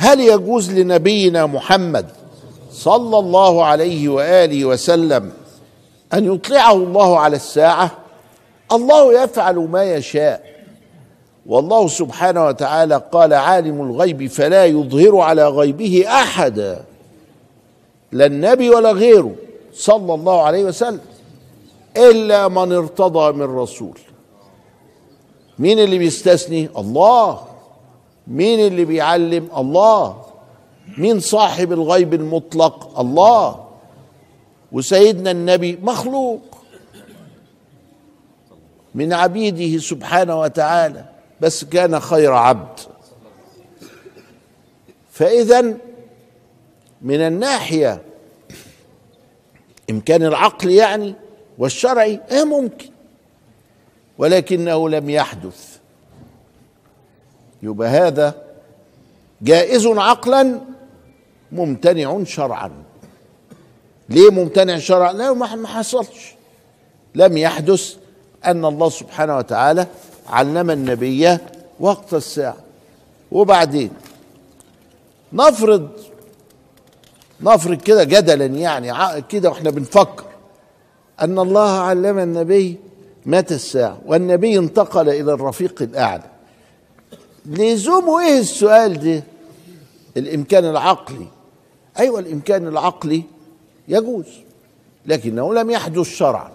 هل يجوز لنبينا محمد صلى الله عليه واله وسلم ان يطلعه الله على الساعه الله يفعل ما يشاء والله سبحانه وتعالى قال عالم الغيب فلا يظهر على غيبه احدا لا النبي ولا غيره صلى الله عليه وسلم الا من ارتضى من رسول مين اللي بيستثني الله مين اللي بيعلم الله مين صاحب الغيب المطلق الله وسيدنا النبي مخلوق من عبيده سبحانه وتعالى بس كان خير عبد فاذا من الناحيه امكان العقل يعني والشرعي ايه ممكن ولكنه لم يحدث يبقى هذا جائز عقلا ممتنع شرعا ليه ممتنع شرعا لا ما حصلش لم يحدث ان الله سبحانه وتعالى علم النبي وقت الساعه وبعدين نفرض نفرض كده جدلا يعني كده واحنا بنفكر ان الله علم النبي متى الساعه والنبي انتقل الى الرفيق الاعلى لزومه ايه السؤال ده الامكان العقلي ايوه الامكان العقلي يجوز لكنه لم يحدث شرعا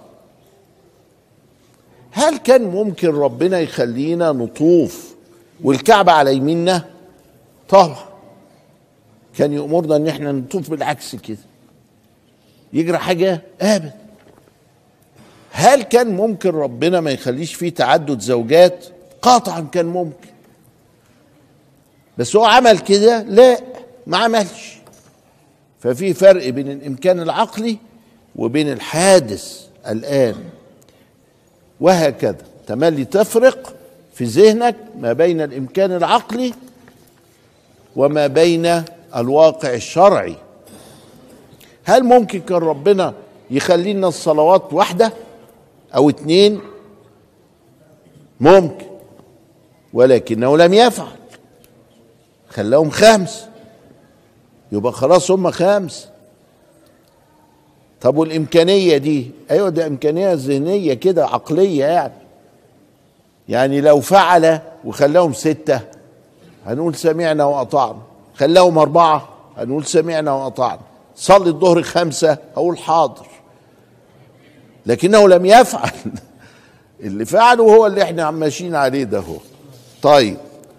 هل كان ممكن ربنا يخلينا نطوف والكعبة على يميننا طبعا كان يأمرنا ان احنا نطوف بالعكس كده يجرى حاجة ابدا هل كان ممكن ربنا ما يخليش فيه تعدد زوجات قطعا كان ممكن بس هو عمل كده لا ما عملش ففي فرق بين الامكان العقلي وبين الحادث الان وهكذا تملي تفرق في ذهنك ما بين الامكان العقلي وما بين الواقع الشرعي هل ممكن كان ربنا يخلي لنا الصلوات واحده او اتنين ممكن ولكنه لم يفعل خلاهم خمس يبقى خلاص هم خمس طب والامكانيه دي ايوه ده امكانيه ذهنيه كده عقليه يعني يعني لو فعل وخلاهم سته هنقول سمعنا واطعنا خلاهم اربعه هنقول سمعنا واطعنا صلي الظهر خمسه هقول حاضر لكنه لم يفعل اللي فعله هو اللي احنا ماشيين عليه ده هو طيب